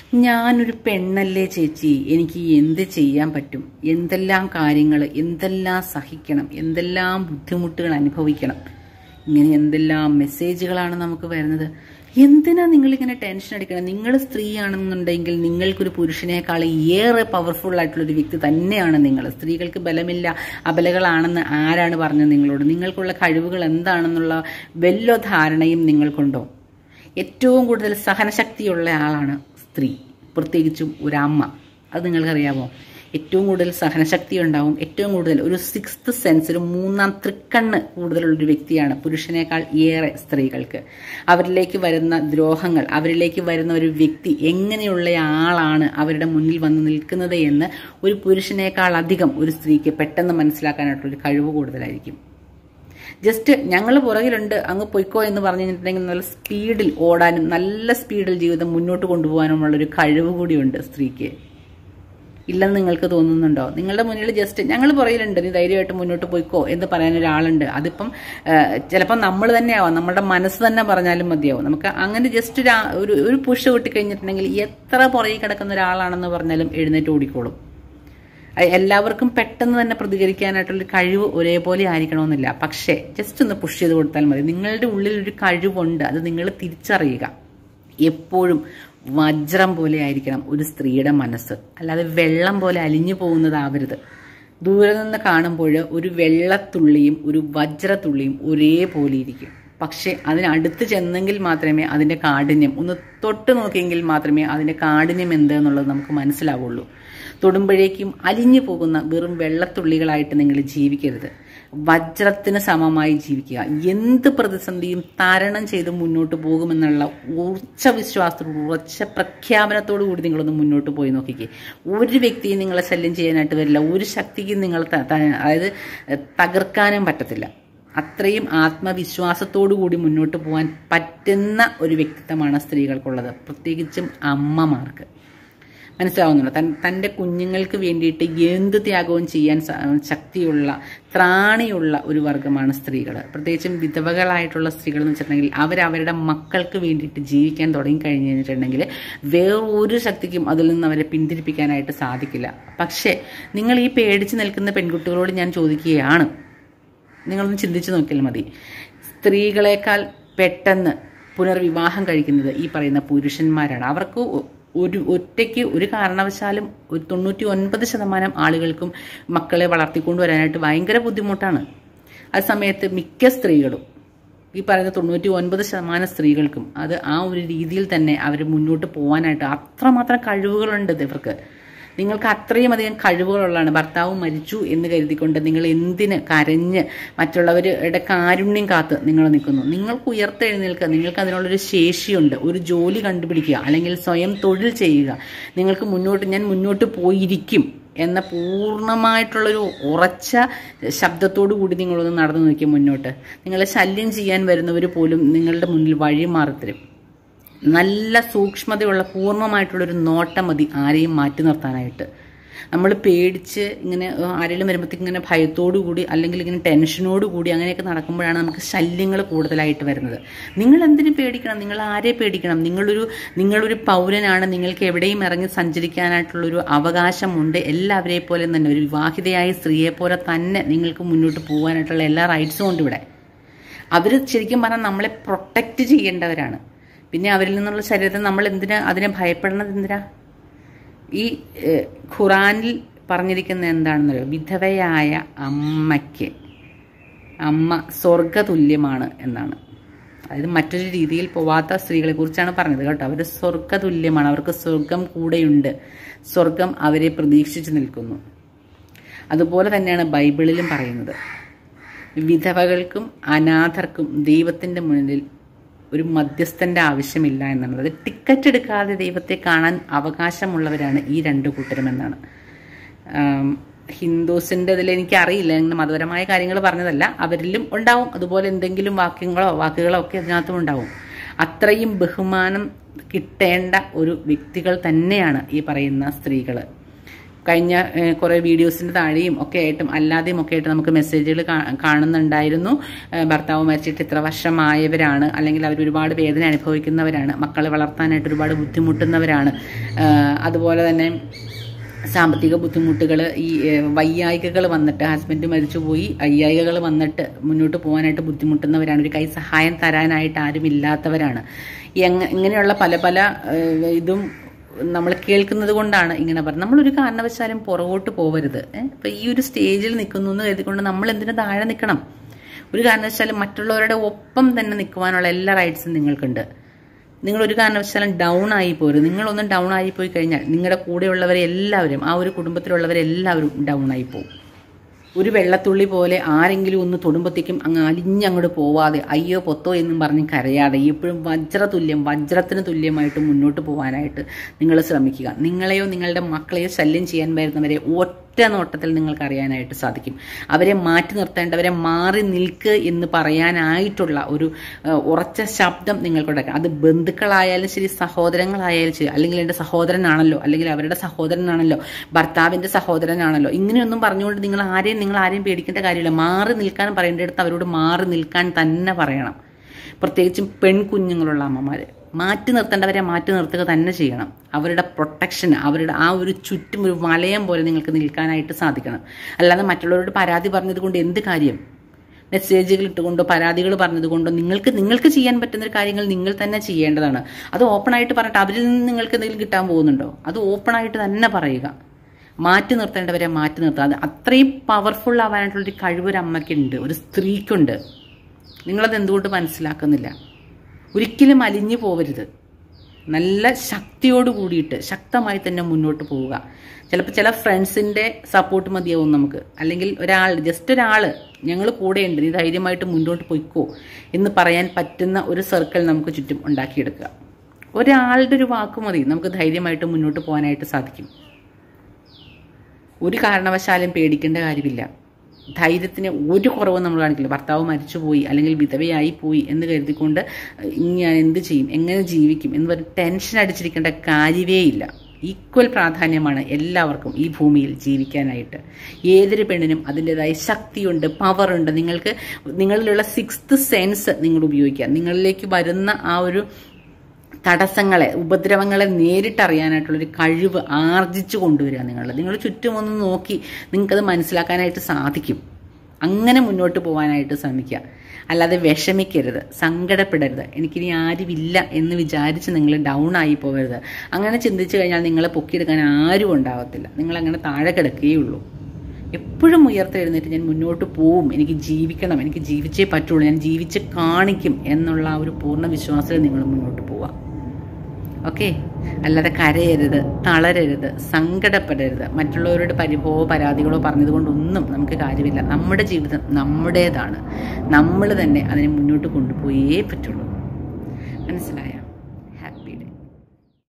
ഞാനൊരു പെണ്ണല്ലേ ചേച്ചി എനിക്ക് എന്ത് ചെയ്യാൻ പറ്റും എന്തെല്ലാം കാര്യങ്ങൾ എന്തെല്ലാം സഹിക്കണം എന്തെല്ലാം ബുദ്ധിമുട്ടുകൾ അനുഭവിക്കണം ഇങ്ങനെ എന്തെല്ലാം മെസ്സേജുകളാണ് നമുക്ക് വരുന്നത് എന്തിനാ നിങ്ങളിങ്ങനെ ടെൻഷൻ അടിക്കണം നിങ്ങൾ സ്ത്രീയാണെന്നുണ്ടെങ്കിൽ നിങ്ങൾക്കൊരു പുരുഷനേക്കാൾ ഏറെ പവർഫുൾ ആയിട്ടുള്ള ഒരു വ്യക്തി തന്നെയാണ് നിങ്ങൾ സ്ത്രീകൾക്ക് ബലമില്ല അബലകളാണെന്ന് ആരാണ് പറഞ്ഞത് നിങ്ങളോട് നിങ്ങൾക്കുള്ള കഴിവുകൾ എന്താണെന്നുള്ള വല്ല ധാരണയും നിങ്ങൾക്കുണ്ടോ ഏറ്റവും കൂടുതൽ സഹനശക്തിയുള്ള ആളാണ് സ്ത്രീ പ്രത്യേകിച്ചും ഒരു അമ്മ അത് നിങ്ങൾക്കറിയാമോ ഏറ്റവും കൂടുതൽ സഹനശക്തി ഉണ്ടാവും ഏറ്റവും കൂടുതൽ ഒരു സിക്സ്ത് സെൻസ് ഒരു മൂന്നാം തൃക്കണ്ണ് കൂടുതലുള്ളൊരു വ്യക്തിയാണ് പുരുഷനേക്കാൾ ഏറെ സ്ത്രീകൾക്ക് അവരിലേക്ക് വരുന്ന ദ്രോഹങ്ങൾ അവരിലേക്ക് വരുന്ന ഒരു വ്യക്തി എങ്ങനെയുള്ള ആളാണ് അവരുടെ മുന്നിൽ വന്ന് നിൽക്കുന്നത് എന്ന് ഒരു പുരുഷനേക്കാൾ അധികം ഒരു സ്ത്രീക്ക് പെട്ടെന്ന് മനസ്സിലാക്കാനായിട്ടുള്ള ഒരു കഴിവ് കൂടുതലായിരിക്കും ജസ്റ്റ് ഞങ്ങൾ പുറകിലുണ്ട് അങ്ങ് പൊയ്ക്കോ എന്ന് പറഞ്ഞു കഴിഞ്ഞിട്ടുണ്ടെങ്കിൽ നല്ല സ്പീഡിൽ ഓടാനും നല്ല സ്പീഡിൽ ജീവിതം മുന്നോട്ട് കൊണ്ടുപോകാനുമുള്ള ഒരു കഴിവ് കൂടിയുണ്ട് സ്ത്രീക്ക് ഇല്ലെന്ന് നിങ്ങൾക്ക് തോന്നുന്നുണ്ടോ നിങ്ങളുടെ മുന്നിൽ ജസ്റ്റ് ഞങ്ങൾ പുറകിലുണ്ട് നീ ധൈര്യമായിട്ട് മുന്നോട്ട് പോയിക്കോ എന്ന് പറയാൻ ഒരാളുണ്ട് അതിപ്പം ചിലപ്പോൾ നമ്മൾ തന്നെയാവാം നമ്മുടെ മനസ്സ് തന്നെ പറഞ്ഞാലും മതിയാവും നമുക്ക് അങ്ങനെ ജസ്റ്റ് ഒരു ആ- ഒരു ഒരു പുഷ് കിട്ടിക്കഴിഞ്ഞിട്ടുണ്ടെങ്കിൽ എത്ര പുറകിൽ കിടക്കുന്ന ഒരാളാണെന്ന് പറഞ്ഞാലും എഴുന്നേറ്റ് ഓടിക്കോളും അത് എല്ലാവർക്കും പെട്ടെന്ന് തന്നെ പ്രതികരിക്കാനായിട്ടുള്ള കഴിവ് ഒരേപോലെ ആയിരിക്കണമെന്നില്ല പക്ഷേ ജസ്റ്റ് ഒന്ന് പുഷ് ചെയ്ത് കൊടുത്താൽ മതി നിങ്ങളുടെ ഉള്ളിൽ ഒരു കഴിവുണ്ട് അത് നിങ്ങൾ തിരിച്ചറിയുക എപ്പോഴും വജ്രം പോലെ ആയിരിക്കണം ഒരു സ്ത്രീയുടെ മനസ്സ് അല്ലാതെ വെള്ളം പോലെ അലിഞ്ഞു പോകുന്നതാവരുത് ദൂരെ നിന്ന് കാണുമ്പോൾ ഒരു വെള്ളത്തുള്ളിയും ഒരു വജ്രത്തുള്ളിയും ഒരേപോലെ ഇരിക്കും പക്ഷേ അതിനടുത്ത് ചെന്നെങ്കിൽ മാത്രമേ അതിൻ്റെ കാഠിന്യം ഒന്ന് തൊട്ട് നോക്കിയെങ്കിൽ മാത്രമേ അതിൻ്റെ കാഠിന്യം എന്ത് എന്നുള്ളത് നമുക്ക് മനസ്സിലാവുള്ളൂ തൊടുമ്പോഴേക്കും അലിഞ്ഞു പോകുന്ന വെറും വെള്ളത്തുള്ളികളായിട്ട് നിങ്ങൾ ജീവിക്കരുത് വജ്രത്തിന് സമമായി ജീവിക്കുക എന്ത് പ്രതിസന്ധിയും തരണം ചെയ്ത് മുന്നോട്ട് പോകുമെന്നുള്ള ഉറച്ച വിശ്വാസത്തോട് ഉറച്ച പ്രഖ്യാപനത്തോടു കൂടി നിങ്ങളൊന്ന് മുന്നോട്ട് പോയി നോക്കിക്കേ ഒരു വ്യക്തിയും നിങ്ങളെ ശല്യം ചെയ്യാനായിട്ട് വരില്ല ഒരു ശക്തിക്കും നിങ്ങൾ ത- ത- അതായത് തകർക്കാനും പറ്റത്തില്ല അത്രയും ആത്മവിശ്വാസത്തോടു കൂടി മുന്നോട്ട് പോകാൻ പറ്റുന്ന ഒരു വ്യക്തിത്വമാണ് സ്ത്രീകൾക്കുള്ളത് പ്രത്യേകിച്ചും അമ്മമാർക്ക് മനസ്സിലാവുന്നുണ്ടോ തൻ തൻ്റെ കുഞ്ഞുങ്ങൾക്ക് വേണ്ടിയിട്ട് എന്ത് ത്യാഗവും ചെയ്യാൻ സ- ശക്തിയുള്ള ത്രാണിയുള്ള ഒരു വർഗമാണ് സ്ത്രീകൾ പ്രത്യേകിച്ചും വിധവകളായിട്ടുള്ള സ്ത്രീകൾ എന്ന് വെച്ചിട്ടുണ്ടെങ്കിൽ അവരവരുടെ മക്കൾക്ക് വേണ്ടിയിട്ട് ജീവിക്കാൻ തുടങ്ങി കഴിഞ്ഞ് കഴിഞ്ഞിട്ടുണ്ടെങ്കിൽ വേറൊരു ശക്തിക്കും അതിൽ നിന്ന് അവരെ പിന്തിരിപ്പിക്കാനായിട്ട് സാധിക്കില്ല പക്ഷേ നിങ്ങൾ ഈ പേടിച്ച് നിൽക്കുന്ന പെൺകുട്ടികളോട് ഞാൻ ചോദിക്കുകയാണ് നിങ്ങളൊന്ന് ചിന്തിച്ചു നോക്കിയാൽ മതി സ്ത്രീകളെക്കാൾ പെട്ടെന്ന് പുനർവിവാഹം കഴിക്കുന്നത് ഈ പറയുന്ന പുരുഷന്മാരാണ് അവർക്ക് ഒ- ഒരു ഒറ്റയ്ക്ക് ഒരു കാരണവശാലും ഒരു തൊണ്ണൂറ്റി ഒൻപത് ശതമാനം ആളുകൾക്കും മക്കളെ വളർത്തിക്കൊണ്ടുവരാനായിട്ട് ഭയങ്കര ബുദ്ധിമുട്ടാണ് ആ സമയത്ത് മിക്ക സ്ത്രീകളും ഈ പറയുന്ന തൊണ്ണൂറ്റി ഒൻപത് ശതമാനം സ്ത്രീകൾക്കും അത് ആ ഒരു രീതിയിൽ തന്നെ അവർ മുന്നോട്ട് പോകാനായിട്ട് അത്രമാത്രം കഴിവുകളുണ്ട് ഇവർക്ക് നിങ്ങൾക്ക് അത്രയും അധികം കഴിവുകളുള്ളതാണ് ഭർത്താവ് മരിച്ചു എന്ന് കരുതിക്കൊണ്ട് നിങ്ങൾ എന്തിന് കരഞ്ഞ് മറ്റുള്ളവരുടെ കാരുണ്യം കാത്ത് നിങ്ങൾ നിൽക്കുന്നു നിങ്ങൾക്ക് ഉയർത്തെഴുന്നേൽക്കുക നിങ്ങൾക്ക് അതിനുള്ളൊരു ശേഷിയുണ്ട് ഒരു ജോലി കണ്ടുപിടിക്കുക അല്ലെങ്കിൽ സ്വയം തൊഴിൽ ചെയ്യുക നിങ്ങൾക്ക് മുന്നോട്ട് ഞാൻ മുന്നോട്ട് പോയിരിക്കും എന്ന പൂർണ്ണമായിട്ടുള്ളൊരു ഉറച്ച ശബ്ദത്തോടു കൂടി നിങ്ങളൊന്ന് നടന്നു നോക്കിയ മുന്നോട്ട് നിങ്ങളെ ശല്യം ചെയ്യാൻ വരുന്നവർ പോലും നിങ്ങളുടെ മുന്നിൽ വഴി മാറിത്തരും നല്ല സൂക്ഷ്മതയുള്ള പൂർണ്ണമായിട്ടുള്ളൊരു നോട്ടം മതി ആരെയും മാറ്റി നിർത്താനായിട്ട് നമ്മൾ പേടിച്ച് ഇങ്ങനെ ഏഹ്, ആരെങ്കിലും വരുമ്പോഴത്തേക്ക് ഇങ്ങനെ ഭയത്തോടു കൂടി അല്ലെങ്കിൽ ഇങ്ങനെ ടെൻഷനോട് കൂടി അങ്ങനെയൊക്കെ നടക്കുമ്പോഴാണ് നമുക്ക് ശല്യങ്ങൾ കൂടുതലായിട്ട് വരുന്നത് നിങ്ങൾ എന്തിനു പേടിക്കണം നിങ്ങൾ ആരെ പേടിക്കണം നിങ്ങളൊരു നിങ്ങളൊരു പൗരനാണ് നിങ്ങൾക്ക് എവിടെയും ഇറങ്ങി സഞ്ചരിക്കാനായിട്ടുള്ളൊരു അവകാശമുണ്ട് എല്ലാവരെ പോലെ തന്നെ ഒരു വിവാഹിതയായ സ്ത്രീയെ പോലെ തന്നെ നിങ്ങൾക്ക് മുന്നോട്ട് പോകാനായിട്ടുള്ള എല്ലാ റൈറ്റ്സും ഉണ്ട് ഇവിടെ അവർ ശരിക്കും പറഞ്ഞാൽ നമ്മളെ പ്രൊട്ടക്റ്റ് ചെയ്യേണ്ടവരാണ് പിന്നെ അവരിൽ നിന്നുള്ള ശരീരത്തെ നമ്മൾ എന്തിനാ അതിനെ ഭയപ്പെടണത് എന്തിനാ ഈ ഏഹ്, ഖുറാനിൽ പറഞ്ഞിരിക്കുന്ന എന്താണെന്നറിയോ വിധവയായ അമ്മയ്ക്ക് അമ്മ സ്വർഗതുല്യമാണ് എന്നാണ് അതായത് മറ്റൊരു രീതിയിൽ പോവാത്ത സ്ത്രീകളെ കുറിച്ചാണ് പറഞ്ഞത് കേട്ടോ അവർ സ്വർഗതുല്യമാണ് അവർക്ക് സ്വർഗം കൂടെയുണ്ട് സ്വർഗം അവരെ പ്രതീക്ഷിച്ചു നിൽക്കുന്നു അതുപോലെ തന്നെയാണ് ബൈബിളിലും പറയുന്നത് വിധവകൾക്കും അനാഥർക്കും ദൈവത്തിൻ്റെ മുന്നിൽ ഒരു മധ്യസ്ഥൻ്റെ ആവശ്യമില്ല എന്നുള്ളത് ടിക്കറ്റ് എടുക്കാതെ ദൈവത്തെ കാണാൻ അവകാശമുള്ളവരാണ് ഈ രണ്ട് കൂട്ടരും എന്നാണ് ആം, ഹിന്ദുസിൻ്റെ ഇതിൽ എനിക്കറിയില്ല അങ്ങനെ മതപരമായ കാര്യങ്ങൾ പറഞ്ഞതല്ല അവരിലും ഉണ്ടാവും അതുപോലെ എന്തെങ്കിലും വാക്യങ്ങളോ വാക്കുകളോ ഒക്കെ അതിനകത്തും ഉണ്ടാവും അത്രയും ബഹുമാനം കിട്ടേണ്ട ഒരു വ്യക്തികൾ തന്നെയാണ് ഈ പറയുന്ന സ്ത്രീകൾ കഴിഞ്ഞ ഏഹ്, കുറേ വീഡിയോസിൻ്റെ താഴെയും ഒക്കെ ആയിട്ടും അല്ലാതെയും ഒക്കെ ആയിട്ട് നമുക്ക് മെസ്സേജുകൾ കാണുന്നുണ്ടായിരുന്നു ഏഹ്, ഭർത്താവ് മരിച്ചിട്ട് ഇത്ര വർഷമായവരാണ് അല്ലെങ്കിൽ അവർ ഒരുപാട് വേദന അനുഭവിക്കുന്നവരാണ് മക്കളെ വളർത്താനായിട്ട് ഒരുപാട് ബുദ്ധിമുട്ടുന്നവരാണ് ഏഹ്, അതുപോലെ തന്നെ സാമ്പത്തിക ബുദ്ധിമുട്ടുകൾ ഈ വയ്യായികകൾ വന്നിട്ട് ഹസ്ബൻഡ് മരിച്ചുപോയി വയ്യായികകൾ വന്നിട്ട് മുന്നോട്ട് പോകാനായിട്ട് ബുദ്ധിമുട്ടുന്നവരാണ് ഒരു കൈ സഹായം തരാനായിട്ട് ആരും ഇല്ലാത്തവരാണ് എങ്ങ- ഇങ്ങനെയുള്ള പല പല ഏഹ്, ഇതും നമ്മൾ കേൾക്കുന്നത് കൊണ്ടാണ് ഇങ്ങനെ പറയുന്നത് നമ്മളൊരു കാരണവശാലും പുറകോട്ട് പോവരുത് ഏഹ്? ഇപ്പൊ ഈ ഒരു സ്റ്റേജിൽ നിൽക്കുന്നു എന്ന് കരുതിക്കൊണ്ട് നമ്മൾ എന്തിനു താഴെ നിൽക്കണം ഒരു കാരണവശാലും മറ്റുള്ളവരുടെ ഒപ്പം തന്നെ നിൽക്കുവാനുള്ള എല്ലാ റൈറ്റ്സും നിങ്ങൾക്കുണ്ട് നിങ്ങൾ ഒരു കാരണവശാലും ഡൗൺ ആയി പോരുത് നിങ്ങളൊന്നും ഡൗൺ ആയി പോയി കഴിഞ്ഞാൽ നിങ്ങളുടെ കൂടെയുള്ളവരെ എല്ലാവരും ആ ഒരു കുടുംബത്തിലുള്ളവരെല്ലാവരും ഡൗൺ ആയി പോകും ഒരു വെള്ളത്തുള്ളി പോലെ ആരെങ്കിലും ഒന്ന് തൊടുമ്പത്തേക്കും അങ്ങ് അലിഞ്ഞങ്ങോട്ട് പോവാതെ അയ്യോ പൊത്തോ എന്നും പറഞ്ഞ് കരയാതെ എപ്പോഴും വജ്രതുല്യം വജ്രത്തിന് തുല്യമായിട്ട് മുന്നോട്ട് പോകാനായിട്ട് നിങ്ങൾ ശ്രമിക്കുക നിങ്ങളെയോ നിങ്ങളുടെ മക്കളെയോ ശല്യം ചെയ്യാൻ വരുന്നവരെ ഒറ്റ നോട്ടത്തിൽ നിങ്ങൾക്ക് അറിയാനായിട്ട് സാധിക്കും അവരെ മാറ്റി നിർത്തേണ്ടവരെ മാറി നിൽക്ക് എന്ന് പറയാനായിട്ടുള്ള ഒരു ഏഹ്, ഉറച്ച ശബ്ദം നിങ്ങൾക്കുണ്ടാക്കാം അത് ബന്ധുക്കളായാലും ശരി സഹോദരങ്ങളായാലും ശരി അല്ലെങ്കിൽ എൻ്റെ സഹോദരനാണല്ലോ അല്ലെങ്കിൽ അവരുടെ സഹോദരനാണല്ലോ ഭർത്താവിൻ്റെ സഹോദരനാണല്ലോ ഇങ്ങനെയൊന്നും പറഞ്ഞുകൊണ്ട് നിങ്ങൾ ആരെയും നിങ്ങൾ ആരെയും പേടിക്കേണ്ട കാര്യമില്ല മാറി നിൽക്കാൻ പറയേണ്ടടുത്ത് അവരോട് മാറി നിൽക്കാൻ തന്നെ പറയണം പ്രത്യേകിച്ചും പെൺകുഞ്ഞുങ്ങളുള്ള അമ്മമാർ മാറ്റി നിർത്തേണ്ടവരെ മാറ്റി നിർത്തുക തന്നെ ചെയ്യണം അവരുടെ പ്രൊട്ടക്ഷൻ അവരുടെ ആ ഒരു ചുറ്റും ഒരു വലയം പോലെ നിങ്ങൾക്ക് നിൽക്കാനായിട്ട് സാധിക്കണം അല്ലാതെ മറ്റുള്ളവരോട് പരാതി പറഞ്ഞത് കൊണ്ട് എന്ത് കാര്യം മെസ്സേജുകൾ ഇട്ടുകൊണ്ടോ പരാതികൾ പറഞ്ഞതുകൊണ്ടോ നിങ്ങൾക്ക് നിങ്ങൾക്ക് ചെയ്യാൻ പറ്റുന്ന ഒരു കാര്യങ്ങൾ നിങ്ങൾ തന്നെ ചെയ്യേണ്ടതാണ് അത് ഓപ്പണായിട്ട് പറഞ്ഞിട്ട് അവരിൽ നിന്ന് നിങ്ങൾക്ക് എന്തെങ്കിലും കിട്ടാൻ പോകുന്നുണ്ടോ അത് ഓപ്പണായിട്ട് തന്നെ പറയുക മാറ്റി നിർത്തേണ്ടവരെ മാറ്റി നിർത്തുക അത് അത്രയും പവർഫുൾ ആവാനായിട്ടുള്ളൊരു കഴിവ് ഒരു അമ്മയ്ക്കുണ്ട് ഒരു സ്ത്രീക്കുണ്ട് നിങ്ങളത് എന്തുകൊണ്ട് മനസ്സിലാക്കുന്നില്ല ഒരിക്കലും അലിഞ്ഞു പോവരുത് നല്ല ശക്തിയോട് കൂടിയിട്ട് ശക്തമായി തന്നെ മുന്നോട്ട് പോവുക ചിലപ്പോൾ ചില ഫ്രണ്ട്സിൻ്റെ സപ്പോർട്ട് മതിയാവും നമുക്ക് അല്ലെങ്കിൽ ഒരാൾ ജസ്റ്റ് ഒരാൾ ഞങ്ങൾ കൂടെയുണ്ട് നീ ധൈര്യമായിട്ട് മുന്നോട്ട് പോയിക്കോ എന്ന് പറയാൻ പറ്റുന്ന ഒരു സർക്കിൾ നമുക്ക് ചുറ്റും ഉണ്ടാക്കിയെടുക്കുക ഒരാളുടെ ഒരു വാക്ക് മതി നമുക്ക് ധൈര്യമായിട്ട് മുന്നോട്ട് പോകാനായിട്ട് സാധിക്കും ഒരു കാരണവശാലും പേടിക്കേണ്ട കാര്യമില്ല ധൈര്യത്തിന് ഒരു കുറവും നമ്മൾ കാണിക്കില്ല ഭർത്താവ് മരിച്ചുപോയി അല്ലെങ്കിൽ വിധവയായി പോയി എന്ന് കരുതിക്കൊണ്ട് ഇനി ഞാൻ എന്ത് ചെയ്യും എങ്ങനെ ജീവിക്കും എന്ന് പറഞ്ഞ് ടെൻഷൻ അടിച്ചിരിക്കേണ്ട കാര്യമേ ഇല്ല ഈക്വൽ പ്രാധാന്യമാണ് എല്ലാവർക്കും ഈ ഭൂമിയിൽ ജീവിക്കാനായിട്ട് ഏതൊരു പെണ്ണിനും അതിൻ്റെതായ ശക്തിയുണ്ട് പവറുണ്ട് നിങ്ങൾക്ക് നിങ്ങളിലുള്ള സിക്സ്ത് സെൻസ് നിങ്ങൾ ഉപയോഗിക്കുക നിങ്ങളിലേക്ക് വരുന്ന ആ ഒരു തടസ്സങ്ങളെ ഉപദ്രവങ്ങളെ നേരിട്ടറിയാനായിട്ടുള്ളൊരു കഴിവ് ആർജിച്ചു കൊണ്ടുവരിക നിങ്ങൾ നിങ്ങൾ ചുറ്റും ഒന്ന് നോക്കി നിങ്ങൾക്കത് മനസ്സിലാക്കാനായിട്ട് സാധിക്കും അങ്ങനെ മുന്നോട്ട് പോകാനായിട്ട് ശ്രമിക്കുക അല്ലാതെ വിഷമിക്കരുത് സങ്കടപ്പെടരുത് എനിക്കിനി ആരുമില്ല എന്ന് വിചാരിച്ച് നിങ്ങൾ ഡൗൺ ആയി പോകരുത് അങ്ങനെ ചിന്തിച്ചു കഴിഞ്ഞാൽ നിങ്ങളെ പൊക്കിയെടുക്കാൻ ആരും ഉണ്ടാവത്തില്ല നിങ്ങൾ അങ്ങനെ താഴെ കിടക്കുകയുള്ളൂ എപ്പോഴും ഉയർത്തെഴുന്നേറ്റ് ഞാൻ മുന്നോട്ട് പോവും എനിക്ക് ജീവിക്കണം എനിക്ക് ജീവിച്ചേ പറ്റുള്ളൂ ഞാൻ ജീവിച്ച് കാണിക്കും എന്നുള്ള ആ ഒരു പൂർണ്ണ വിശ്വാസത്തിൽ നിങ്ങൾ മുന്നോട്ട് പോവാം ഓക്കെ അല്ലാതെ കരയരുത് തളരരുത് സങ്കടപ്പെടരുത് മറ്റുള്ളവരുടെ പരിഭവമോ പരാതികളോ പറഞ്ഞതുകൊണ്ടൊന്നും നമുക്ക് കാര്യമില്ല നമ്മുടെ ജീവിതം നമ്മുടേതാണ് നമ്മൾ തന്നെ അതിനെ മുന്നോട്ട് കൊണ്ടുപോയേ പറ്റുള്ളൂ മനസ്സിലായോ